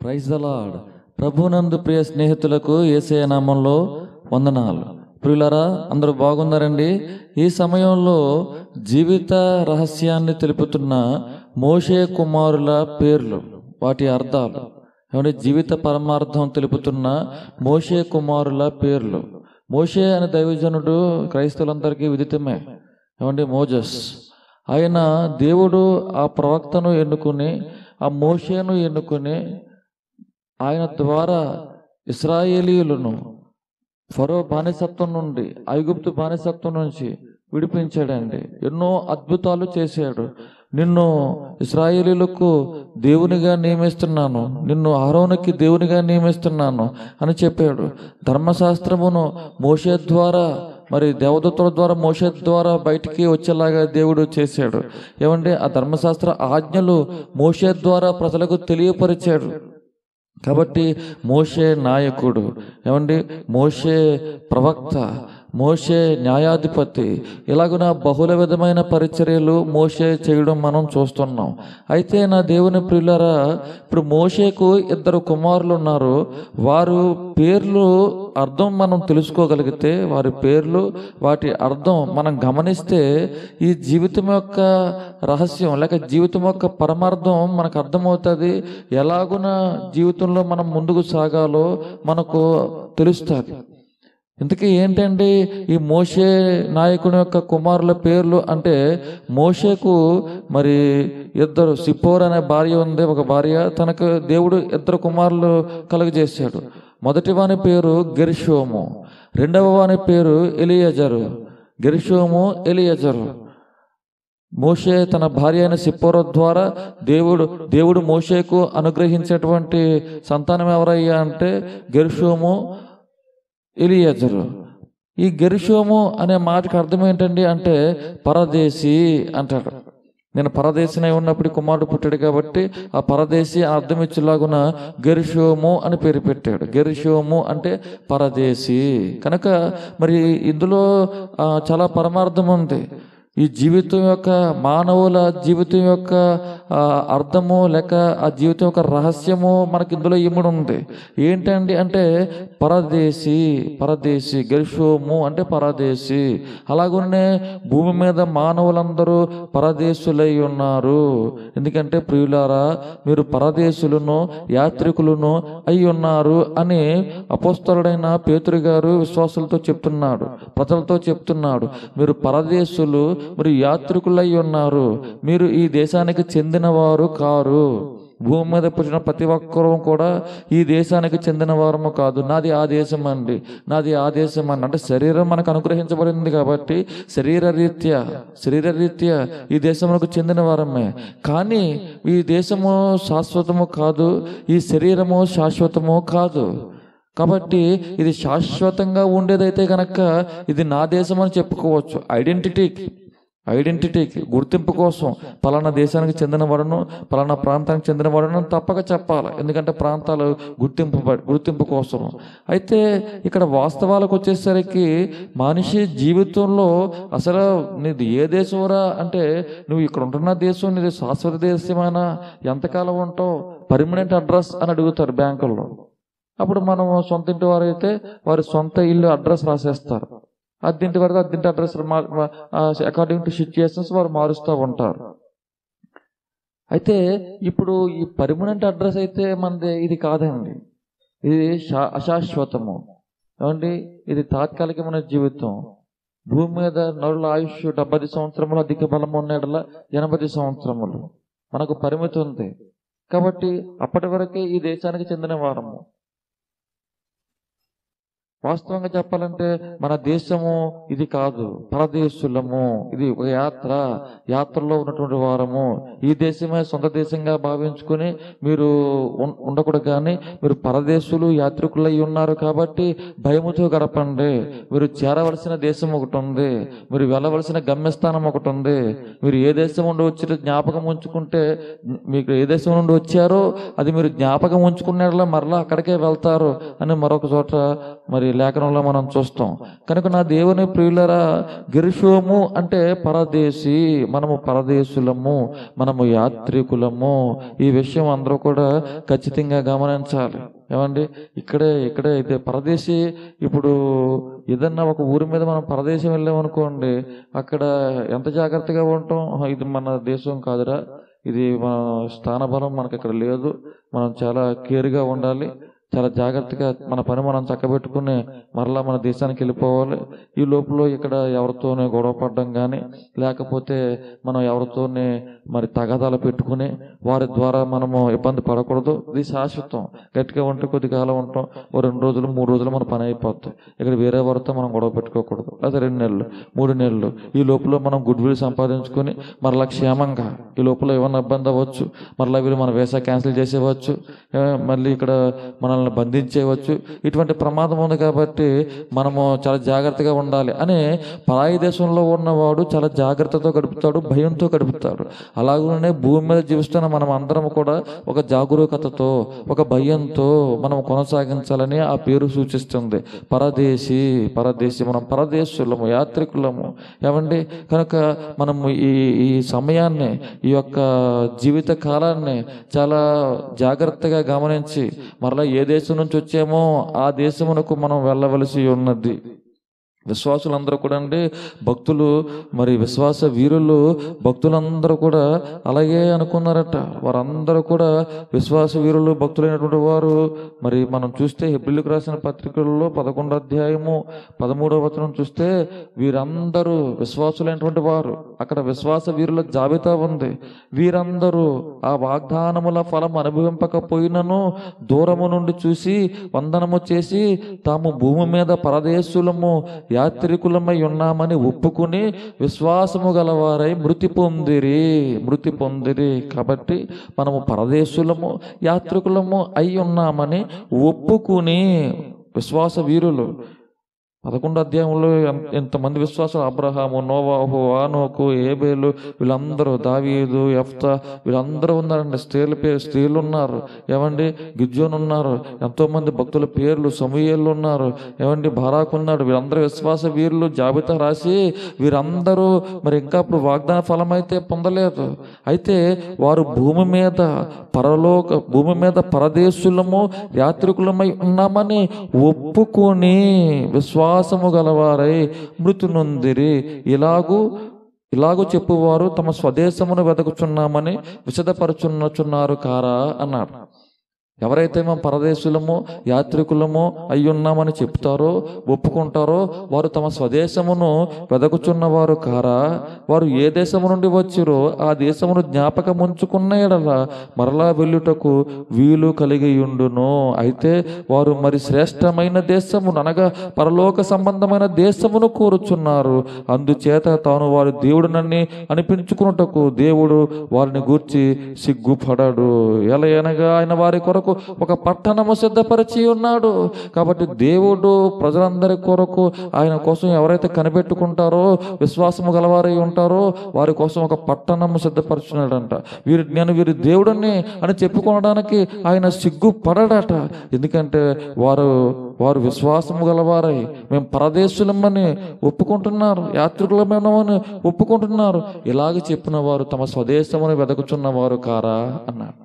praise the Lord ప్రభునందు ప్రియ స్నేహితులకు ఏసే నామంలో వందనాలు ప్రియులరా అందరూ బాగున్నారండి ఈ సమయంలో జీవిత రహస్యాన్ని తెలుపుతున్న మోషే కుమారుల పేర్లు వాటి అర్థాలు ఏమంటే జీవిత పరమార్థం తెలుపుతున్న మోషే కుమారుల పేర్లు మోషే అనే దైవజనుడు క్రైస్తవులందరికీ విదితమే ఏమంటే మోజస్ ఆయన దేవుడు ఆ ప్రవక్తను ఎన్నుకుని ఆ మోషేను ఎన్నుకుని ఆయన ద్వారా ఇస్రాయేలీయులను ఫరో బానిసత్వం నుండి ఐగుప్తు బానిసత్వం నుంచి విడిపించాడండి ఎన్నో అద్భుతాలు చేశాడు నిన్ను ఇస్రాయేలీలకు దేవునిగా నియమిస్తున్నాను నిన్ను ఆరోనికి దేవునిగా నియమిస్తున్నాను అని చెప్పాడు ధర్మశాస్త్రమును మోషే ద్వారా మరి దేవదత్తుల ద్వారా మోషే ద్వారా బయటికి వచ్చేలాగా దేవుడు చేశాడు ఏమంటే ఆ ధర్మశాస్త్ర ఆజ్ఞలు మోషే ద్వారా ప్రజలకు తెలియపరిచాడు కాబట్టి మోషే నాయకుడు ఏమండి మోషే ప్రవక్త మోషే న్యాయాధిపతి ఇలాగున బహుళ విధమైన పరిచర్యలు మోషే చేయడం మనం చూస్తున్నాం అయితే నా దేవుని ప్రియులరా ఇప్పుడు మోషేకు ఇద్దరు కుమారులు ఉన్నారు వారు పేర్లు అర్థం మనం తెలుసుకోగలిగితే వారి పేర్లు వాటి అర్థం మనం గమనిస్తే ఈ జీవితం యొక్క రహస్యం లేక జీవితం యొక్క పరమార్థం మనకు అర్థమవుతుంది ఎలాగున జీవితంలో మనం ముందుకు సాగాలో మనకు తెలుస్తుంది ఇంతకీ ఏంటండి ఈ మోషే నాయకుని యొక్క కుమారుల పేర్లు అంటే మోషేకు మరి ఇద్దరు సిపోర్ అనే భార్య ఉంది ఒక భార్య తనకు దేవుడు ఇద్దరు కుమారులు కలుగజేశాడు మొదటి వాని పేరు గెర్షోము రెండవ వాని పేరు ఎలియజరు గెర్షోము ఎలియజరు మోషే తన భార్య అయిన సిప్పోర ద్వారా దేవుడు దేవుడు మోషేకు అనుగ్రహించేటువంటి సంతానం ఎవరయ్యా అంటే గెర్షోము ఎలియజరు ఈ గెరిషోము అనే మాటకు అర్థం ఏంటండి అంటే పరదేశి అంటాడు నేను పరదేశినై ఉన్నప్పుడు ఈ కుమారుడు పుట్టాడు కాబట్టి ఆ పరదేశి అని అర్థం ఇచ్చేలాగున గెరిషోము అని పేరు పెట్టాడు గెరిషోము అంటే పరదేశి కనుక మరి ఇందులో ఆ, చాలా పరమార్థం ఉంది ఈ జీవితం యొక్క మానవుల జీవితం యొక్క ఆ, అర్థము లేక ఆ జీవితం యొక్క రహస్యము మనకి ఇందులో ఇముడు ఉంది ఏంటండి అంటే పరదేశి పరదేశి గెర్షోము అంటే పరదేశి అలాగనే భూమి మీద మానవులందరూ పరదేశులై ఉన్నారు ఎందుకంటే ప్రియులారా మీరు పరదేశులను యాత్రికులను అయి ఉన్నారు అని అపోస్తలుడైన పేతురు గారు విశ్వాసులతో చెప్తున్నాడు ప్రజలతో చెప్తున్నాడు మీరు పరదేశులు మీరు యాత్రికులై ఉన్నారు మీరు ఈ దేశానికి చెందినవారు కారు భూమి మీద పుట్టిన ప్రతి ఒక్కరూ కూడా ఈ దేశానికి చెందిన వారము కాదు నాది ఆ దేశం అండి నాది ఆ దేశం అండి అంటే శరీరం మనకు అనుగ్రహించబడింది కాబట్టి శరీర రీత్యా శరీర రీత్యా ఈ దేశమునకు చెందిన వారమే కానీ ఈ దేశము శాశ్వతము కాదు ఈ శరీరము శాశ్వతము కాదు కాబట్టి ఇది శాశ్వతంగా ఉండేదైతే గనక ఇది నా దేశం అని చెప్పుకోవచ్చు ఐడెంటిటీకి ఐడెంటిటీకి గుర్తింపు కోసం పలానా దేశానికి చెందిన వాడును పలానా ప్రాంతానికి చెందిన వాడును అని తప్పక చెప్పాలి ఎందుకంటే ప్రాంతాలు గుర్తింపు గుర్తింపు కోసం అయితే ఇక్కడ వాస్తవాలకు వచ్చేసరికి మనిషి జీవితంలో అసలు నీది ఏ దేశంరా అంటే నువ్వు ఇక్కడ ఉంటున్న దేశం నీది శాశ్వత దేశమైనా ఎంతకాలం ఉంటావు పర్మనెంట్ అడ్రస్ అని అడుగుతారు బ్యాంకుల్లో అప్పుడు మనం సొంత ఇంటి వారు అయితే వారి సొంత ఇల్లు అడ్రస్ రాసేస్తారు అద్దెంటి వరకు అద్దెంటి అడ్రస్ అకార్డింగ్ టు సిచ్యుయేషన్స్ వారు మారుస్తూ ఉంటారు అయితే ఇప్పుడు ఈ పర్మనెంట్ అడ్రస్ అయితే మనది ఇది కాదండి ఇది శా- అశాశ్వతము ఏమండి ఇది తాత్కాలికమైన జీవితం భూమి మీద నరుల ఆయుష్ డెబ్బై సంవత్సరములు అధిక బలం ఉన్న ఎనభై సంవత్సరములు మనకు పరిమితి ఉంది కాబట్టి అప్పటి వరకే ఈ దేశానికి చెందిన వారము వాస్తవంగా చెప్పాలంటే మన దేశము ఇది కాదు పరదేశులము ఇది ఒక యాత్ర యాత్రలో ఉన్నటువంటి వారము ఈ దేశమే సొంత దేశంగా భావించుకుని మీరు ఉన్- ఉండకూడదు కానీ మీరు పరదేశులు యాత్రికులై ఉన్నారు కాబట్టి భయముతో గడపండి మీరు చేరవలసిన దేశం ఒకటి ఉంది మీరు వెళ్ళవలసిన గమ్యస్థానం ఒకటి ఉంది మీరు ఏ దేశం నుండి వచ్చి జ్ఞాపకం ఉంచుకుంటే మీకు ఏ దేశం నుండి వచ్చారో అది మీరు జ్ఞాపకం ఉంచుకునేలా మరలా అక్కడికే వెళ్తారు అని మరొక చోట మరి లేఖనంలో మనం చూస్తాం కనుక నా దేవుని ప్రియులరా గిరిషోము అంటే పరదేశి మనము పరదేశులము మనము యాత్రికులము ఈ విషయం అందరూ కూడా ఖచ్చితంగా గమనించాలి ఏమండి ఇక్కడే ఇక్కడే అయితే పరదేశి ఇప్పుడు ఏదన్నా ఒక ఊరి మీద మనం పరదేశం వెళ్ళామనుకోండి అక్కడ ఎంత జాగ్రత్తగా ఉంటాం "ఆహా, ఇది మన దేశం కాదురా ఇది మన స్థానబలం మనకి ఇక్కడ లేదు మనం చాలా కేర్గా ఉండాలి చాలా జాగ్రత్తగా మన పని మనం చక్కబెట్టుకుని మరలా మన దేశానికి వెళ్ళిపోవాలి ఈ లోపల ఇక్కడ ఎవరితోనే గొడవ పడడం కానీ లేకపోతే మనం ఎవరితోనే మరి తగాదాలు పెట్టుకుని వారి ద్వారా మనము ఇబ్బంది పడకూడదు ఇది శాశ్వతం గట్టిగా ఉంటే కొద్ది కాలం ఉంటాం ఓ రెండు రోజులు మూడు రోజులు మన పని అయిపోద్ది ఇక్కడ వేరే వారితో మనం గొడవ పెట్టుకోకూడదు అదే రెండు నెలలు మూడు నెలలు ఈ లోపల మనం గుడ్ విల్ సంపాదించుకొని మరలా క్షేమంగా ఈ లోపల ఏమన్నా ఇబ్బంది అవ్వచ్చు మరలా వీళ్ళు మన వీసా క్యాన్సిల్ చేసేవచ్చు ఏ, మళ్ళీ ఇక్కడ మనల్ని బంధించేయవచ్చు ఇటువంటి ప్రమాదం ఉంది కాబట్టి మనము చాలా జాగ్రత్తగా ఉండాలి అని పరాయి దేశంలో ఉన్నవాడు చాలా జాగ్రత్తతో గడుపుతాడు భయంతో గడుపుతాడు అలాగనే భూమి మీద జీవిస్తున్న మనం అందరం కూడా ఒక జాగరూకతతో ఒక భయంతో మనం కొనసాగించాలని ఆ పేరు సూచిస్తుంది పరదేశి పరదేశి మనం పరదేశులము యాత్రికులము ఏమండి కనుక మనము ఈ ఈ సమయాన్ని ఈ యొక్క జీవిత కాలాన్ని చాలా జాగ్రత్తగా గమనించి మరలా ఏ దేశం నుంచి వచ్చామో ఆ దేశమునకు మనం వెళ్ళవలసి ఉన్నది విశ్వాసులందరూ కూడా అండి భక్తులు మరి విశ్వాస వీరులు భక్తులందరూ కూడా అలాగే అనుకున్నారట వారందరూ కూడా విశ్వాస వీరులు భక్తులైనటువంటి వారు మరి మనం చూస్తే హెబ్రిల్కి రాసిన పత్రికల్లో పదకొండో అధ్యాయము పదమూడవ వచనం చూస్తే వీరందరూ విశ్వాసులైనటువంటి వారు అక్కడ విశ్వాస వీరుల జాబితా ఉంది వీరందరూ ఆ వాగ్దానముల ఫలం అనుభవింపకపోయినను దూరము నుండి చూసి వందనము చేసి తాము భూమి మీద పరదేశులము యాత్రికులమై ఉన్నామని ఒప్పుకుని విశ్వాసము గలవారై మృతి పొందిరి మృతి పొందిరి కాబట్టి మనము పరదేశులము యాత్రికులము అయి ఉన్నామని ఒప్పుకుని విశ్వాస వీరులు పదకొండు అధ్యాయంలో ఎన్- ఎంతమంది విశ్వాసాలు అబ్రహాము నోవాహు ఆనోకు ఏబేలు వీళ్ళందరూ దావీదు ఎఫ్తా వీళ్ళందరూ ఉన్నారండి స్త్రీల పేరు స్త్రీలు ఉన్నారు ఏమండి గిజ్జోన్ ఉన్నారు ఎంతో మంది భక్తుల పేర్లు సమూహేళ్ళు ఉన్నారు ఏమండి బారాకు ఉన్నాడు వీళ్ళందరూ విశ్వాస వీరులు జాబితా రాసి వీరందరూ మరి ఇంకా ఇప్పుడు వాగ్దాన ఫలం అయితే పొందలేదు అయితే వారు భూమి మీద పరలోక భూమి మీద పరదేశులము యాత్రికులమై ఉన్నామని ఒప్పుకొని విశ్వాసము గలవారై మృతి నొందిరి ఇలాగూ ఇలాగూ చెప్పువారు తమ స్వదేశమును వెతకుచున్నామని విశదపరుచున్నచున్నారు కారా అన్నాడు ఎవరైతే మేము పరదేశులము యాత్రికులము అయ్యున్నామని చెప్తారో ఒప్పుకుంటారో వారు తమ స్వదేశమును వెదకుచున్నవారు కారా వారు ఏ దేశము నుండి వచ్చిరో ఆ దేశమును జ్ఞాపకం ఉంచుకున్న ఎడల మరలా వెళ్ళుటకు వీలు కలిగి ఉండును అయితే వారు మరి శ్రేష్టమైన దేశమును అనగా పరలోక సంబంధమైన దేశమును కోరుచున్నారు అందుచేత తాను వారి దేవుడునని అనిపించుకున్నటకు దేవుడు వారిని గూర్చి సిగ్గుపడడు ఎలా అనగా ఆయన వారి కొరకు ఒక పట్టణము సిద్ధపరిచి ఉన్నాడు కాబట్టి దేవుడు ప్రజలందరి కొరకు ఆయన కోసం ఎవరైతే కనిపెట్టుకుంటారో విశ్వాసము గలవారై ఉంటారో వారి కోసం ఒక పట్టణము సిద్ధపరుచున్నాడంట వీరి నేను వీరి దేవుడిని అని చెప్పుకోవడానికి ఆయన సిగ్గుపడడట ఎందుకంటే వారు వారు విశ్వాసము గలవారై మేము పరదేశులమని ఒప్పుకుంటున్నారు యాత్రికులమని ఒప్పుకుంటున్నారు ఇలాగ చెప్పిన వారు తమ స్వదేశమును వెదకుచున్న వారు కారా అన్నారు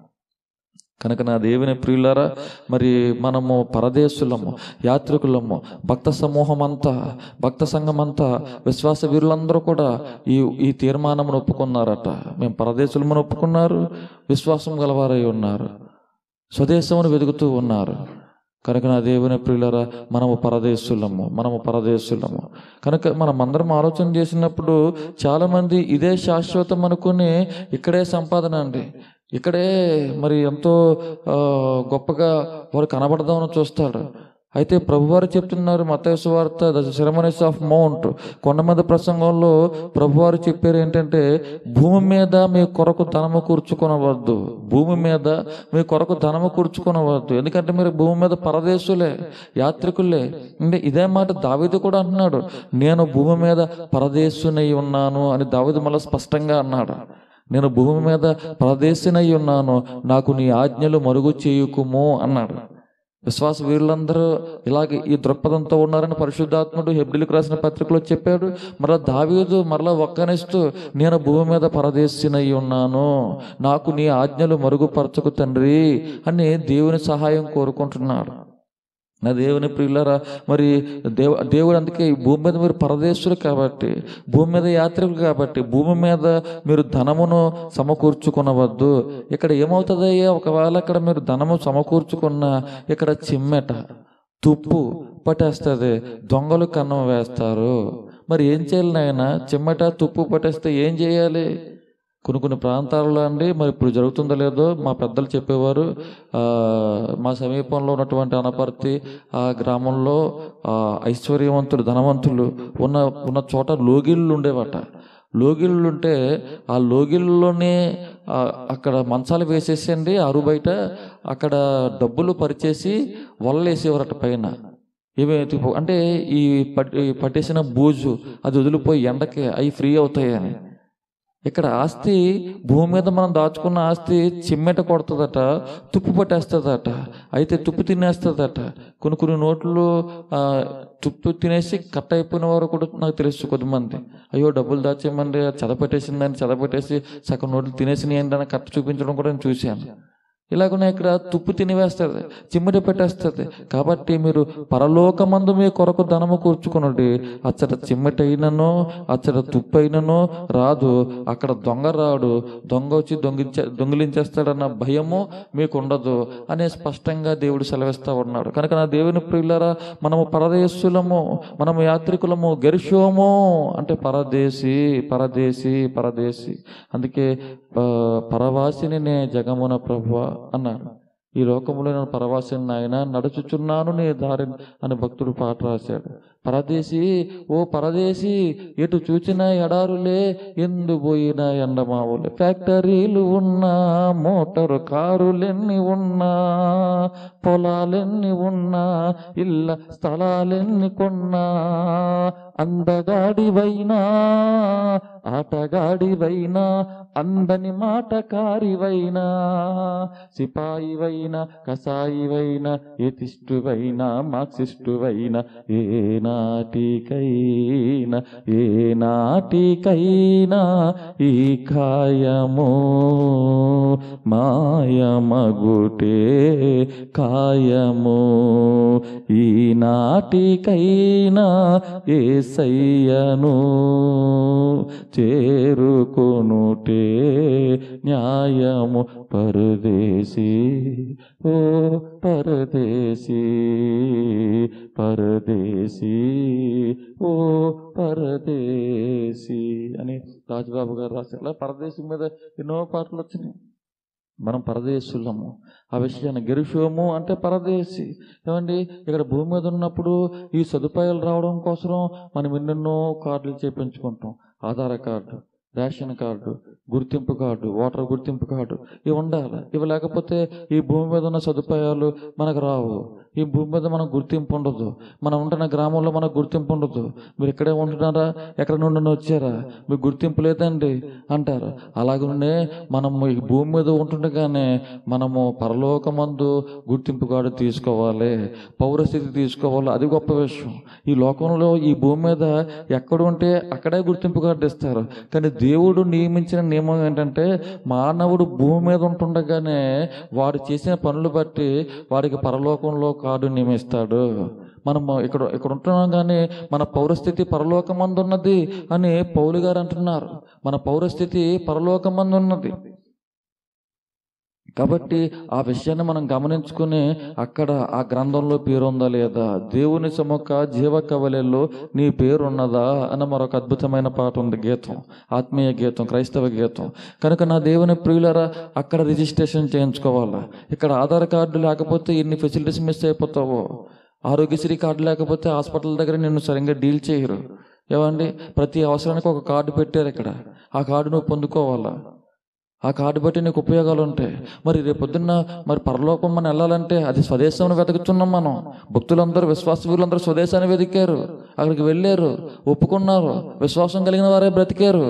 కనుక నా దేవుని ప్రియులారా మరి మనము పరదేశులము యాత్రికులము భక్త సమూహం అంతా భక్త సంఘం అంతా విశ్వాస వీరులందరూ కూడా ఈ ఈ తీర్మానమును ఒప్పుకున్నారట మేము పరదేశులమని ఒప్పుకున్నారు విశ్వాసం గలవారై ఉన్నారు స్వదేశమును వెతుకుతూ ఉన్నారు కనుక నా దేవుని ప్రియులరా మనము పరదేశులము మనము పరదేశులము కనుక మనం అందరం ఆలోచన చేసినప్పుడు చాలామంది ఇదే శాశ్వతం అనుకుని ఇక్కడే సంపాదన అండి ఇక్కడే మరి ఎంతో ఆ, గొప్పగా వారు కనబడదామని చూస్తాడు అయితే ప్రభువారు చెప్తున్నారు మతేసు వార్త ద సెరమనీస్ ఆఫ్ మౌంట్ కొండ మీద ప్రసంగంలో ప్రభువారు చెప్పారు ఏంటంటే భూమి మీద మీ కొరకు ధనము కూర్చుకొనవద్దు భూమి మీద మీ కొరకు ధనము కూర్చుకొనవద్దు ఎందుకంటే మీరు భూమి మీద పరదేశులే యాత్రికులే అంటే ఇదే మాట దావీదు కూడా అంటున్నాడు నేను భూమి మీద పరదేశునై ఉన్నాను అని దావీదు మళ్ళీ స్పష్టంగా అన్నాడు నేను భూమి మీద ప్రదేశనై ఉన్నాను నాకు నీ ఆజ్ఞలు మరుగు చేయుకుము అన్నాడు విశ్వాస వీరులందరూ ఇలాగే ఈ దృక్పథంతో ఉన్నారని పరిశుద్ధాత్ముడు హెబ్రిలకు రాసిన పత్రికలో చెప్పాడు మరలా దావీదు మరలా ఒక్కనిస్తూ నేను భూమి మీద పరదేశినై ఉన్నాను నాకు నీ ఆజ్ఞలు మరుగుపరచకు తండ్రి అని దేవుని సహాయం కోరుకుంటున్నాడు నా దేవుని ప్రియులరా మరి దేవు దేవుడు అందుకే ఈ భూమి మీద మీరు పరదేశులు కాబట్టి భూమి మీద యాత్రికులు కాబట్టి భూమి మీద మీరు ధనమును సమకూర్చుకునవద్దు ఇక్కడ ఏమవుతుందయ్యా ఒకవేళ ఇక్కడ మీరు ధనము సమకూర్చుకున్న ఇక్కడ చిమ్మెట తుప్పు పట్టేస్తుంది దొంగలు కన్నం వేస్తారు మరి ఏం చేయాలి నాయన చిమ్మట తుప్పు పట్టేస్తే ఏం చేయాలి కొన్ని కొన్ని ప్రాంతాల్లో అండి మరి ఇప్పుడు జరుగుతుందో లేదో మా పెద్దలు చెప్పేవారు ఆ, మా సమీపంలో ఉన్నటువంటి అనపర్తి ఆ గ్రామంలో ఆ, ఐశ్వర్యవంతులు ధనవంతులు ఉన్న ఉన్న చోట లోగిళ్ళు ఉండేవట లోగిళ్ళు ఉంటే ఆ లోగిళ్ళలోనే ఆ, అక్కడ మంచాలు వేసేసండి అరువు బయట అక్కడ డబ్బులు పరిచేసి వలలేసేవారట పైన ఇవి tipo- అంటే ఈ పట్టి పట్టేసిన బూజు అది వదిలిపోయి ఎండకి అవి ఫ్రీ అవుతాయని ఇక్కడ ఆస్తి భూమి మీద మనం దాచుకున్న ఆస్తి చిమ్మెట కొడుతుందట తుప్పు పట్టేస్తుందట అయితే తుప్పు తినేస్తుందట కొన్ని కొన్ని నోట్లు ఆ, తుప్పు తినేసి కట్ అయిపోయిన వారు కూడా నాకు తెలుసు కొద్దిమంది అయ్యో డబ్బులు దాచేయమండి చదపెట్టేసిందని చదపెట్టేసి సగం నోట్లు తినేసినాయి అని కట్ట చూపించడం కూడా నేను చూశాను ఇలాగనే ఇక్కడ తుప్పు తినివేస్తుంది చిమ్మిడి పెట్టేస్తుంది కాబట్టి మీరు పరలోకమందు మీ కొరకు ధనము కూర్చుకున్నది అచ్చట చిమ్మటైనను అచ్చట తుప్పు అయినను రాదు అక్కడ దొంగ రాడు దొంగ వచ్చి దొంగిలించే దొంగిలించేస్తాడన్న భయము మీకు ఉండదు అనే స్పష్టంగా దేవుడు సెలవిస్తా ఉన్నాడు కనుక నా దేవుని ప్రియులరా మనము పరదేశులము మనము యాత్రికులము గెరిషోము అంటే పరదేశి పరదేశి పరదేశి అందుకే ఆ, పరవాసిని నే జగమున ప్రభువ అన్నారు ఈ లోకంలో నేను పరవాసిని నాయన నడుచుచున్నాను నీ దారి అని భక్తుడు పాట రాశాడు పరదేశి ఓ పరదేశి ఎటు చూచిన ఎడారులే ఎందు పోయిన ఎండమావులే ఫ్యాక్టరీలు ఉన్నా మోటారు కారులెన్ని ఉన్నా పొలాలెన్ని ఉన్నా ఇళ్ళ స్థలాలెన్ని కొన్నా అందగాడివైనా ఆటగాడివైనా అందని మాటకారివైనా సిపాయివైనా కసాయివైనా ఎతిష్టువైనా మార్క్సిస్టువైనా ఏ నాటికైనా ఏ నాటికైనా ఈ కాయము మాయమగుటే కాయము ఈ నాటికైనా ఏసయ్యను చేరుకొనుటే న్యాయము పరదేశీ ఓ పరదేశీ పరదేశీ ఓ పరదేశీ అని రాజుబాబు గారు రాశారు అలా పరదేశం మీద ఎన్నో పాటలు వచ్చినాయి మనం పరదేశులము ఆ విషయాన్ని గెరుషోము అంటే పరదేశి ఏమండి ఇక్కడ భూమి మీద ఉన్నప్పుడు ఈ సదుపాయాలు రావడం కోసం మనం ఎన్నెన్నో కార్డులు చేపించుకుంటాం ఆధార్ కార్డు రేషన్ కార్డు గుర్తింపు కార్డు ఓటర్ గుర్తింపు కార్డు ఇవి ఉండాలి ఇవి లేకపోతే ఈ భూమి మీద ఉన్న సదుపాయాలు మనకు రావు ఈ భూమి మీద మనకు గుర్తింపు ఉండదు మనం ఉంటున్న గ్రామంలో మనకు గుర్తింపు ఉండదు మీరు ఇక్కడే ఉంటున్నారా ఎక్కడ నుండి వచ్చారా మీకు గుర్తింపు లేదండి అంటారు అలాగనే మనము ఈ భూమి మీద ఉంటుండగానే మనము పరలోకమందు గుర్తింపు కార్డు తీసుకోవాలి పౌరస్థితి తీసుకోవాలి అది గొప్ప విషయం ఈ లోకంలో ఈ భూమి మీద ఎక్కడ ఉంటే అక్కడే గుర్తింపు కార్డు ఇస్తారు కానీ దేవుడు నియమించిన నియమం ఏంటంటే మానవుడు భూమి మీద ఉంటుండగానే వాడు చేసిన పనులు బట్టి వాడికి పరలోకంలో కార్డు నియమిస్తాడు మనం ఇక్కడ ఇక్కడ ఉంటున్నాం కానీ మన పౌరస్థితి పరలోకమందు ఉన్నది అని పౌలు గారు అంటున్నారు మన పౌరస్థితి పరలోకమందు ఉన్నది కాబట్టి ఆ విషయాన్ని మనం గమనించుకుని అక్కడ ఆ గ్రంథంలో పేరు ఉందా లేదా దేవుని సముఖ జీవ కవలెల్లో నీ పేరు ఉన్నదా అన్న మరొక అద్భుతమైన పాట ఉంది గీతం ఆత్మీయ గీతం క్రైస్తవ గీతం కనుక నా దేవుని ప్రియులరా అక్కడ రిజిస్ట్రేషన్ చేయించుకోవాలా ఇక్కడ ఆధార్ కార్డు లేకపోతే ఎన్ని ఫెసిలిటీస్ మిస్ అయిపోతావో ఆరోగ్యశ్రీ కార్డు లేకపోతే హాస్పిటల్ దగ్గర నిన్ను సరిగ్గా డీల్ చేయరు ఏమండి ప్రతి అవసరానికి ఒక కార్డు పెట్టారు ఇక్కడ ఆ కార్డు నువ్వు పొందుకోవాలా ఆ కార్డు బట్టి నీకు ఉపయోగాలు ఉంటాయి మరి రేపొద్దున్న మరి పరలోకం మనం వెళ్ళాలంటే అది స్వదేశంలో వెతుకుతున్నాం మనం భక్తులందరూ విశ్వాస వీరులందరూ స్వదేశాన్ని వెతికారు అక్కడికి వెళ్ళారు ఒప్పుకున్నారు విశ్వాసం కలిగిన వారే బ్రతికారు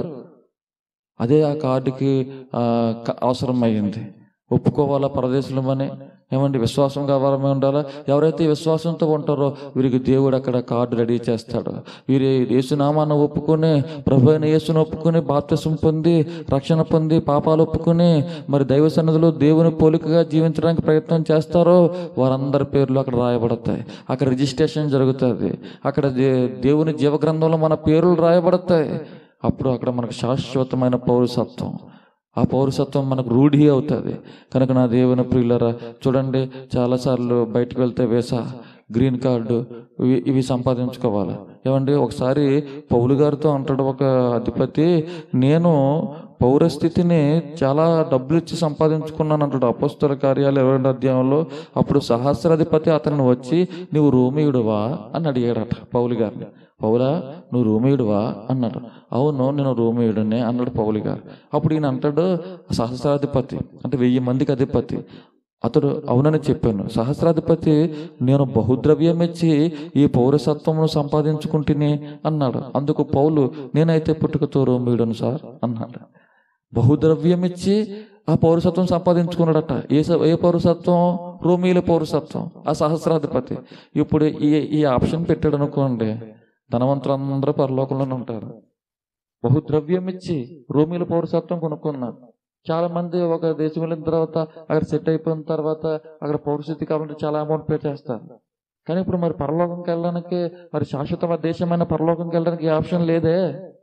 అదే ఆ కార్డుకి ఆ, క- అవసరం అయ్యింది ఒప్పుకోవాలా పరదేశులమని ఏమండి విశ్వాసం కావాలమే ఉండాలా ఎవరైతే విశ్వాసంతో ఉంటారో వీరికి దేవుడు అక్కడ కార్డు రెడీ చేస్తాడు వీరి యేసునామాన్ని ఒప్పుకొని ప్రభు అయిన యేసును ఒప్పుకొని బాప్తిసం పొంది రక్షణ పొంది పాపాలు ఒప్పుకొని మరి దైవ సన్నిధిలో దేవుని పోలికగా జీవించడానికి ప్రయత్నం చేస్తారో వారందరి పేర్లు అక్కడ రాయబడతాయి అక్కడ రిజిస్ట్రేషన్ జరుగుతుంది అక్కడ దే- దేవుని జీవగ్రంథంలో మన పేర్లు రాయబడతాయి అప్పుడు అక్కడ మనకు శాశ్వతమైన పౌరసత్వం ఆ పౌరసత్వం మనకు రూఢి అవుతుంది కనుక నా దేవుని ప్రియులరా చూడండి చాలాసార్లు బయటకు వెళ్తే వేసా గ్రీన్ కార్డు ఇవి ఇవి సంపాదించుకోవాలి ఏమండి ఒకసారి పౌలు గారితో అంటాడు ఒక అధిపతి నేను పౌరస్థితిని చాలా డబ్బులు ఇచ్చి సంపాదించుకున్నాను అంటాడు అపస్తుల కార్యాలు ఇరవై రెండు అధ్యాయంలో అప్పుడు సహస్రాధిపతి అతను వచ్చి నువ్వు రోమియుడువా అని అడిగాడట పౌలు గారిని పౌలా నువ్వు రోమియుడువా అన్నాడు అవును నేను రోమియుడిని అన్నాడు పౌలు గారు అప్పుడు ఈయన అంటాడు సహస్రాధిపతి అంటే వెయ్యి మందికి అధిపతి అతడు అవునని చెప్పాను సహస్రాధిపతి నేను బహుద్రవ్యం ఇచ్చి ఈ పౌరసత్వమును సంపాదించుకుంటుని అన్నాడు అందుకు పౌలు నేనైతే పుట్టుకతో రోమియుడను సార్ అన్నాడు బహుద్రవ్యం ఇచ్చి ఆ పౌరసత్వం సంపాదించుకున్నాడట ఏ స- ఏ పౌరసత్వం రోమీల పౌరసత్వం ఆ సహస్రాధిపతి ఇప్పుడు ఈ ఈ ఆప్షన్ పెట్టాడు అనుకోండి ధనవంతులందరూ పరలోకంలోనే ఉంటారు బహుద్రవ్యం ఇచ్చి రోమీల పౌరసత్వం కొనుక్కున్నారు చాలా మంది ఒక దేశం వెళ్ళిన తర్వాత అక్కడ సెట్ అయిపోయిన తర్వాత అక్కడ పౌరస్థితి కావాలంటే చాలా అమౌంట్ పే చేస్తారు కానీ ఇప్పుడు మరి పరలోకంకి వెళ్ళడానికి మరి శాశ్వత దేశమైన పరలోకంకి వెళ్ళడానికి ఈ ఆప్షన్ లేదే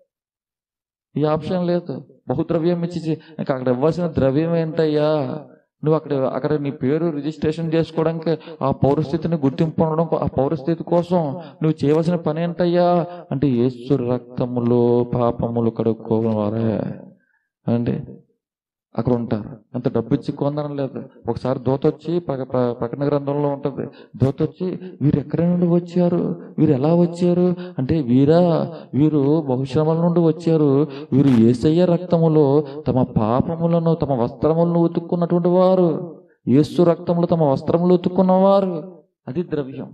ఈ ఆప్షన్ లేదు బహుద్రవ్యం ఇచ్చి ఇంకా అక్కడ ఇవ్వాల్సిన ద్రవ్యం ఏంటయ్యా నువ్వు అక్కడ అక్కడ నీ పేరు రిజిస్ట్రేషన్ చేసుకోవడానికి ఆ పౌరస్థితిని గుర్తింపు ఉండడం ఆ పౌరస్థితి కోసం నువ్వు చేయవలసిన పని ఏంటయ్యా అంటే యేసు రక్తములో పాపములు కడుక్కోవారే అండి అక్కడ ఉంటారు అంత డబ్బు ఇచ్చి కొందరం లేదు ఒకసారి దోత వచ్చి ప్రక- ప్ర- ప్రకటన గ్రంథంలో ఉంటుంది దోత వచ్చి వీరు ఎక్కడి నుండి వచ్చారు వీరు ఎలా వచ్చారు అంటే వీరా వీరు బహుశ్రమల నుండి వచ్చారు వీరు ఏసయ్య రక్తములో తమ పాపములను తమ వస్త్రములను ఉతుక్కున్నటువంటి వారు యేసు రక్తములు తమ వస్త్రములు ఉతుక్కున్నవారు అది ద్రవ్యం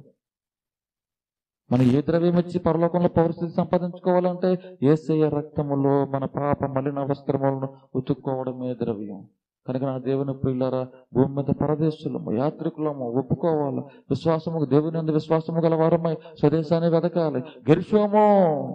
మనం ఏ ద్రవ్యం ఇచ్చి పరలోకంలో పౌరస్థితి సంపాదించుకోవాలంటే ఏసయ్య రక్తములో మన పాప మలిన వస్త్రములను ఉతుక్కోవడమే ద్రవ్యం కనుక నా దేవుని ప్రియులారా భూమి మీద పరదేశులము యాత్రికులము ఒప్పుకోవాలి విశ్వాసము దేవుని అందు విశ్వాసము గల వారమై స్వదేశాన్ని వెతకాలి గెరిషోమో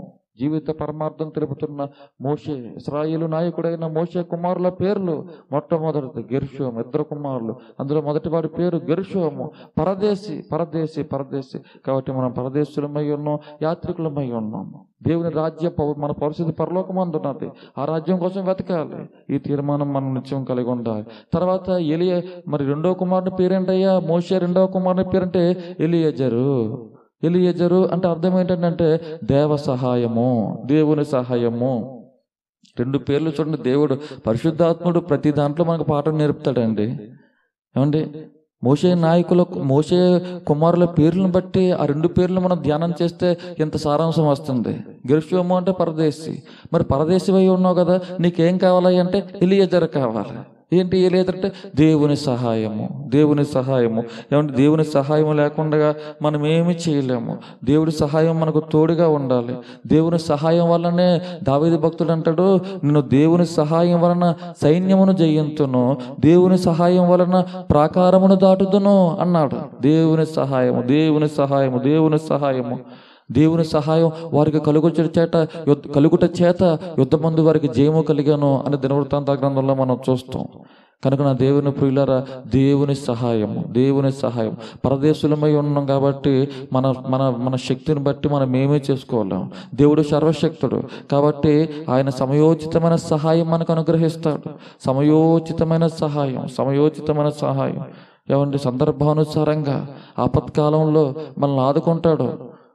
జీవిత పరమార్థం తెలుపుతున్న మోషే ఇస్రాయేలు నాయకుడైన మోషే కుమారుల పేర్లు మొట్టమొదటిది గెర్షోము ఇద్దరు కుమారులు అందులో మొదటి వాడి పేరు గెర్షోము పరదేశి పరదేశి పరదేశి కాబట్టి మనం పరదేశులమై ఉన్నాం యాత్రికులమై ఉన్నాము దేవుని రాజ్య పౌ- మన పరిస్థితి పరలోకమందు ఉన్నది ఆ రాజ్యం కోసం వెతకాలి ఈ తీర్మానం మనం నిత్యం కలిగి ఉండాలి తర్వాత ఎలియ మరి రెండో కుమారుని పేరేంటయ్యా మోషే రెండవ కుమారుని పేరంటే ఎలియజరు ఎలియజరు అంటే అర్థం ఏంటంటే దేవ సహాయము దేవుని సహాయము రెండు పేర్లు చూడండి దేవుడు పరిశుద్ధాత్ముడు ప్రతి దాంట్లో మనకు పాఠం నేర్పుతాడండి ఏమండి మోసే నాయకుల మోసే కుమారుల పేర్లను బట్టి ఆ రెండు పేర్లు మనం ధ్యానం చేస్తే ఎంత సారాంశం వస్తుంది గిరిషోము అంటే పరదేశి మరి పరదేశి అయి ఉన్నావు కదా నీకేం కావాలి అంటే ఎలియజర్ కావాలి ఏంటి లేదంటే దేవుని సహాయము దేవుని సహాయము ఏమంటే దేవుని సహాయం లేకుండా మనం ఏమి చేయలేము దేవుడి సహాయం మనకు తోడుగా ఉండాలి దేవుని సహాయం వల్లనే దావేది భక్తుడు అంటాడు నేను దేవుని సహాయం వలన సైన్యమును జయింతును దేవుని సహాయం వలన ప్రాకారమును దాటుదును అన్నాడు దేవుని సహాయము దేవుని సహాయము దేవుని సహాయము దేవుని సహాయం వారికి కలుగుట చేత యుద్ధ- కలుగుట చేత యుద్ధమందు వారికి జయము కలిగాను అని దినవృత్తాంత గ్రంథంలో మనం చూస్తాం కనుక నా దేవుని ప్రియులరా దేవుని సహాయము దేవుని సహాయం పరదేశులమై ఉన్నాం కాబట్టి మన మన మన శక్తిని బట్టి మనం ఏమీ చేసుకోలేం దేవుడు సర్వశక్తుడు కాబట్టి ఆయన సమయోచితమైన సహాయం మనకు అనుగ్రహిస్తాడు సమయోచితమైన సహాయం సమయోచితమైన సహాయం ఏమండి సందర్భానుసారంగా ఆపత్కాలంలో మనల్ని ఆదుకుంటాడు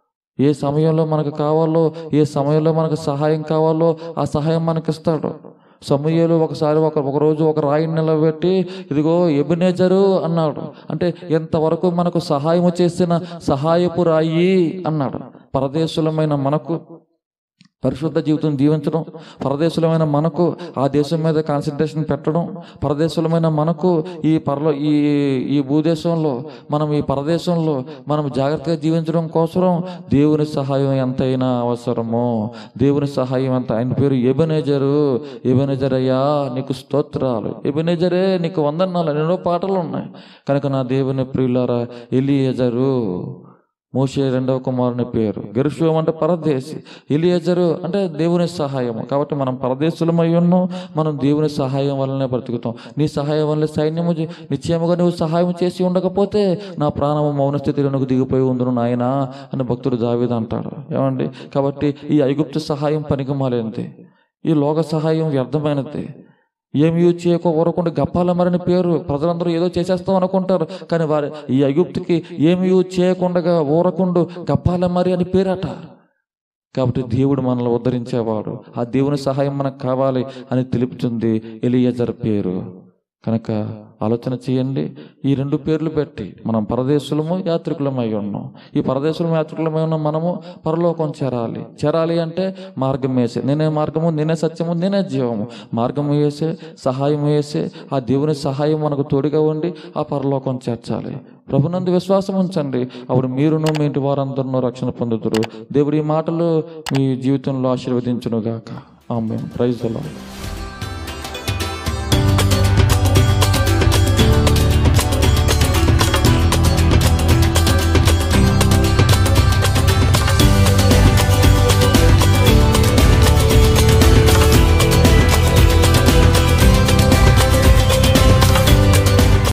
ఏ సమయంలో మనకు కావాలో ఏ సమయంలో మనకు సహాయం కావాలో ఆ సహాయం మనకి ఇస్తాడు సమూహలు ఒకసారి ఒక ఒక రోజు ఒక రాయిని నిలబెట్టి ఇదిగో ఎబినేజరు అన్నాడు అంటే ఎంతవరకు మనకు సహాయం చేసిన సహాయపు రాయి అన్నాడు పరదేశులమైన మనకు పరిశుద్ధ జీవితం జీవించడం పరదేశులమైన మనకు ఆ దేశం మీద కాన్సన్ట్రేషన్ పెట్టడం పరదేశులమైన మనకు ఈ పరలో ఈ ఈ భూదేశంలో మనం ఈ పరదేశంలో మనం జాగ్రత్తగా జీవించడం కోసం దేవుని సహాయం ఎంతైనా అవసరమో దేవుని సహాయం ఎంత ఆయన పేరు ఎబెనేజరు ఎబెనేజర్ అయ్యా నీకు స్తోత్రాలు ఎబెనేజరే నీకు వందనాలు ఎన్నో పాటలు ఉన్నాయి కనుక నా దేవుని ప్రియులారా ఎలియేజరు మోషే రెండవ కుమారుని పేరు గెరుషువం అంటే పరదేశి ఎలియజరు అంటే దేవుని సహాయం కాబట్టి మనం పరదేశులమై ఉన్నాం మనం దేవుని సహాయం వల్లనే బ్రతుకుతాం నీ సహాయం వల్ల సైన్యము చే- నిశ్చయముగా నువ్వు సహాయం చేసి ఉండకపోతే నా ప్రాణము మౌన స్థితిలోనికి దిగిపోయి ఉందును నాయనా అని భక్తుడు దావీదు అంటాడు ఏమండి కాబట్టి ఈ ఐగుప్తు సహాయం పనికిమాలేంది ఈ లోక సహాయం వ్యర్థమైనది ఏమి యూజ్ చేయక ఊరకుండా గప్పాల మరని పేరు ప్రజలందరూ ఏదో చేసేస్తాం అనుకుంటారు కానీ వారి ఈ అగుప్తికి ఏమి యూజ్ చేయకుండా ఊరకుండు గప్పాల మరి అని పేరట కాబట్టి దేవుడు మనల్ని ఉద్ధరించేవాడు ఆ దేవుని సహాయం మనకు కావాలి అని తెలుపుతుంది ఎలియజర్ పేరు కనుక ఆలోచన చేయండి ఈ రెండు పేర్లు పెట్టి మనం పరదేశులము యాత్రికులమై ఉన్నాం ఈ పరదేశులము యాత్రికులమై ఉన్న మనము పరలోకం చేరాలి చేరాలి అంటే మార్గం వేసే నేనే మార్గము నేనే సత్యము నేనే జీవము మార్గం వేసే సహాయం వేసే ఆ దేవుని సహాయం మనకు తోడుగా ఉండి ఆ పరలోకం చేర్చాలి ప్రభునందు విశ్వాసం ఉంచండి అప్పుడు మీరును మీ ఇంటి వారందరూ రక్షణ పొందుతురు దేవుడి ఈ మాటలు మీ జీవితంలో ఆశీర్వదించునుగాక ఆమె ప్రైజ్ అలా